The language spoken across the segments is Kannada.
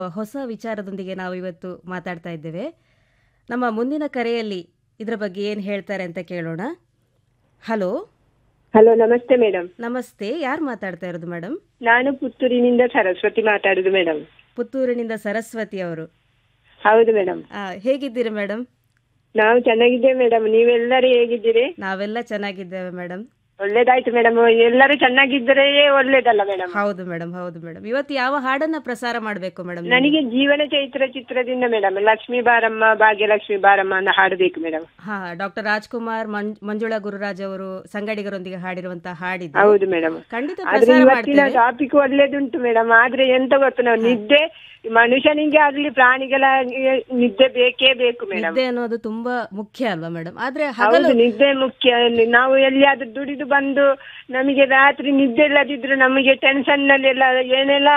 ಹೊಸ ವಿಚಾರದೊಂದಿಗೆ ನಾವು ಇವತ್ತು ಮಾತಾಡ್ತಾ ಇದ್ದೇವೆ ನಮ್ಮ ಮುಂದಿನ ಕರೆಯಲ್ಲಿ ಇದರ ಬಗ್ಗೆ ಏನು ಹೇಳ್ತಾರೆ ಅಂತ ಕೇಳೋಣ ಹಲೋ ಹಲೋ ನಮಸ್ತೆ ಮೇಡಮ್ ನಮಸ್ತೆ ಯಾರು ಮಾತಾಡ್ತಾ ಇರೋದು ಮೇಡಮ್ ನಾನು ಪುತ್ತೂರಿನಿಂದ ಸರಸ್ವತಿ ಮಾತಾಡುದು ಮೇಡಮ್ ಪುತ್ತೂರಿನಿಂದ ಸರಸ್ವತಿ ಅವರು ಹೌದು ಮೇಡಮ್ ಆ, ಹೇಗಿದ್ದೀರಿ ಮೇಡಮ್ ನಾವು ಚೆನ್ನಾಗಿದ್ದೇವೆ ಮೇಡಮ್ ನೀವೆಲ್ಲರೂ ಹೇಗಿದ್ದೀರಿ ನಾವೆಲ್ಲ ಚೆನ್ನಾಗಿದ್ದೇವೆ ಮೇಡಮ್ ಒಳ್ಳೇದಾಯ್ತು ಮೇಡಮ್ ಎಲ್ಲರೂ ಚೆನ್ನಾಗಿದ್ದರೆ ಒಳ್ಳೇದಲ್ಲ ಮೇಡಮ್ ಹೌದು ಮೇಡಮ್ ಹೌದು ಮೇಡಮ್ ಇವತ್ತು ಯಾವ ಹಾಡನ್ನ ಪ್ರಸಾರ ಮಾಡಬೇಕು ಮೇಡಮ್ ನನಗೆ ಜೀವನ ಚೈತ್ರ ಚಿತ್ರದಿಂದ ಮೇಡಮ್ ಲಕ್ಷ್ಮೀ ಬಾರಮ್ಮ ಭಾಗ್ಯಲಕ್ಷ್ಮಿ ಬಾರಮ್ಮ ಅಂತ ಹಾಡಬೇಕು ಮೇಡಮ್ ಹಾ ಡಾಕ್ಟರ್ ರಾಜ್ಕುಮಾರ್ ಮಂಜ್ ಮಂಜುಳಾ ಗುರುರಾಜ್ ಅವರು ಸಂಗಡಿಗರೊಂದಿಗೆ ಹಾಡಿರುವಂತಹ ಹಾಡಿದ್ದು ಹೌದು ಮೇಡಮ್ ಖಂಡಿತ ಆದ್ರೆ ಪ್ರಸಾರ ಇವತ್ತಿನ ಮಾಡ್ತೇವೆ ಟಾಪಿಕ್ ಒಳ್ಳೇದುಂಟು ಮೇಡಮ್ ಆದ್ರೆ ಎಂತ ಗೊತ್ತು ನಾವು ನಿದ್ದೆ ಮನುಷ್ಯನಿಗೆ ಆಗ್ಲಿ ಪ್ರಾಣಿಗಳ ನಿದ್ದೆ ಬೇಕೇ ಬೇಕು ಮೇಡಮ್ ನಿದ್ದೆ ಅನ್ನೋದು ತುಂಬಾ ಮುಖ್ಯ ಅಲ್ವಾ ಮೇಡಮ್ ಆದ್ರೆ ಹಗಲು ಹೌದು ನಿದ್ದೆ ಮುಖ್ಯ ನಾವು ಎಲ್ಲಿಯಾದ್ರೂ ದುಡಿದು ಬಂದು ನಮಗೆ ರಾತ್ರಿ ನಿದ್ದೆ ಇಲ್ಲದಿದ್ರು ನಮಗೆ ಟೆನ್ಷನ್ ನಲ್ಲೆಲ್ಲ ಏನೆಲ್ಲ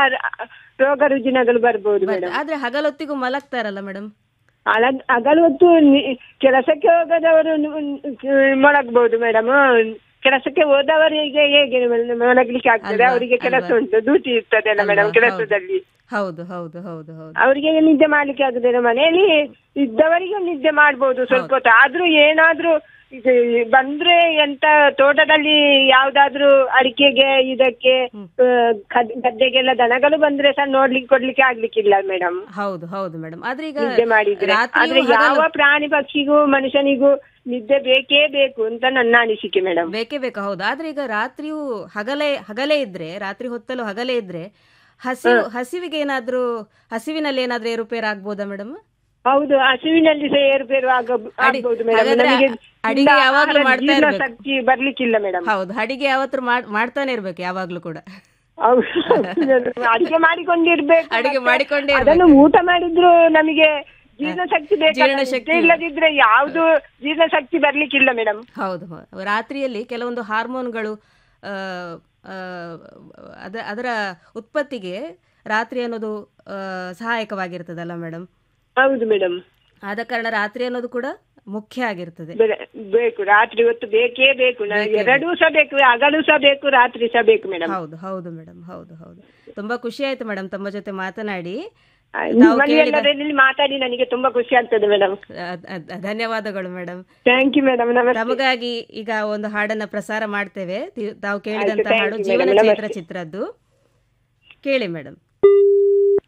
ರೋಗ ರುಜಿನಗಳು ಬರ್ಬೋದು ಮೇಡಮ್ ಆದ್ರೆ ಹಗಲೊತ್ತಿಗೂ ಮಲಗ್ತಾರಲ್ಲ ಮೇಡಮ್ ಅಲ ಹಗಲು ಹೊತ್ತು ನಿ- ಕೆಲಸಕ್ಕೆ ಹೋಗದವರು ಮೊಳಗ್ಬಹುದು ಮೇಡಮ್ ಕೆಲಸಕ್ಕೆ ಹೋದವರಿಗೆ ಹೇಗೆ ಮೊಳಗ್ಲಿಕ್ಕೆ ಆಗ್ತದೆ ಅವರಿಗೆ ಕೆಲಸ ಉಂಟು ಡ್ಯೂಟಿ ಇರ್ತದೆ ಅಲ್ಲ ಮೇಡಮ್ ಕೆಲಸದಲ್ಲಿ ಹೌದು ಹೌದು ಹೌದು ಹೌದು ಅವರಿಗೆ ನಿದ್ದೆ ಮಾಡ್ಲಿಕ್ಕೆ ಆಗುದಿಲ್ಲ ಮನೆಯಲ್ಲಿ ಇದ್ದವರಿಗೆ ನಿದ್ದೆ ಮಾಡ್ಬೋದು ಸ್ವಲ್ಪ ಹೊತ್ತು ಆದ್ರೂ ಏನಾದ್ರೂ ಇದು ಬಂದ್ರೆ ಎಂತ ತೋಟದಲ್ಲಿ ಯಾವ್ದಾದ್ರೂ ಅಡಿಕೆಗೆ ಇದಕ್ಕೆ ಆ, ಗದ್- ಗದ್ದೆಗೆಲ್ಲ ದನಗಳು ಬಂದ್ರೆ ಸಹ ನೋಡ್ಲಿಕ್ಕೆ ಕೊಡ್ಲಿಕ್ಕೆ ಆಗ್ಲಿಕ್ಕಿಲ್ಲ ಮೇಡಮ್ ಹೌದು ಹೌದು ಮೇಡಮ್ ಆದ್ರೆ ಈಗ ನಿದ್ದೆ ಮಾಡಿದ್ರೆ ರಾತ್ರಿಯೂ ಆದ್ರೆ ಯಾವ ಪ್ರಾಣಿ ಪಕ್ಷಿಗೂ ಮನುಷ್ಯನಿಗೂ ನಿದ್ದೆ ಬೇಕೇ ಬೇಕು ಅಂತ ನನ್ನ ಅನಿಸಿಕೆ ಮೇಡಮ್ ಬೇಕೇ ಬೇಕು ಹೌದು ಆದ್ರೆ ಈಗ ರಾತ್ರಿಯೂ ಹಗಲೇ ಹಗಲೇ ಇದ್ರೆ ರಾತ್ರಿ ಹೊತ್ತಲು ಹಗಲೇ ಇದ್ರೆ ಹಸಿವು ಹಸಿವಿಗೆ ಏನಾದ್ರೂ ಹಸಿವಿನಲ್ಲಿ ಏನಾದ್ರೂ ಏರುಪೇರು ಆಗ್ಬೋದಾ ಮೇಡಮ್ ಹೌದು ಹಸುವಿನಲ್ಲಿ ಸಹ ಏರುಪೇರು ಆಗ ಆಗ್ಬಹುದು ಮೇಡಮ್ ಹಾಗಾದ್ರೆ ನಮಗೆ ಅಡಿಗೆ ತಿಂದ ಯಾವಾಗ್ಲೂ ಆಹಾರ ಮಾಡ್ತಾ ಜೀರ್ಣ ಇರ್ಬೇಕು. ಶಕ್ತಿ ಬರ್ಲಿಕ್ಕಿಲ್ಲ ಮೇಡಮ್ ಹೌದು ಅಡಿಗೆ ಯಾವತ್ತೂ ಮಾಡ್- ಮಾಡ್ತಾನೆ ಇರ್ಬೇಕು ಯಾವಾಗ್ಲೂ ಕೂಡ ಹೌದು ಅಡಿಗೆ ಮಾಡಿಕೊಂಡಿರ್ಬೇಕು ಅಡಿಗೆ ಮತ್ತೆ ಮಾಡಿಕೊಂಡೇ ಅದನ್ನು ಊಟ ಮಾಡಿದ್ರು ನಮಗೆ ಜೀರ್ಣಶಕ್ತಿ ಬೇಕು ಜೀರ್ಣಶಕ್ತಿ ಇಲ್ಲದಿದ್ರೆ ಯಾವ್ದು ಜೀರ್ಣಶಕ್ತಿ ಬರ್ಲಿಕ್ಕಿಲ್ಲ ಮೇಡಮ್ ಹೌದು ಹೌದು. ರಾತ್ರಿಯಲ್ಲಿ ಕೆಲವೊಂದು ಹಾರ್ಮೋನ್ಗಳು ಆ, ಆ, ಅದ ಅದರ ಉತ್ಪತ್ತಿಗೆ ರಾತ್ರಿ ಅನ್ನೋದು ಆ, ಸಹಾಯಕವಾಗಿರ್ತದಲ್ಲ ಮೇಡಮ್ ಹೌದು ಮೇಡಮ್ ಆದ ಕಾರಣ ರಾತ್ರಿ ಅನ್ನೋದು ಕೂಡ ಮುಖ್ಯ ಆಗಿರ್ತದೆ ಬೇಕು ರಾತ್ರಿ ಹೊತ್ತು ಬೇಕೇ ಬೇಕು ನ- ಎರಡೂ ಸಹ ಬೇಕು ಹಗಲು ಸಹ ಬೇಕು ರಾತ್ರಿ ಸಹ ಬೇಕು ಮೇಡಮ್ ಹೌದು ಹೌದು ಮೇಡಮ್ ಹೌದು ಹೌದು ತುಂಬಾ ಖುಷಿ ಆಯ್ತು ಮೇಡಮ್ ತಮ್ಮ ಜೊತೆ ಮಾತನಾಡಿ ನಿಮ್ಮಲ್ಲಿ ಎಲ್ಲರಲ್ಲಿ ಮಾತಾಡಿ ನನಗೆ ತುಂಬಾ ಖುಷಿ ಆಗ್ತದೆ ಮೇಡಮ್ ಅ- ಅ- ಧನ್ಯವಾದಗಳು ಮೇಡಮ್ ಥ್ಯಾಂಕ್ ಯು ಮೇಡಮ್ ನಮಸ್ತೆ ತಮಗಾಗಿ ಈಗ ಒಂದು ಹಾಡನ್ನ ಪ್ರಸಾರ ಮಾಡ್ತೇವೆ ತಿ- ತಾವು ಕೇಳಿದಂತ thank ಹಾಡು you, ಜೀವನ madam. ಚೈತ್ರ ಚಿತ್ರದ್ದು ಕೇಳಿ ಮೇಡಮ್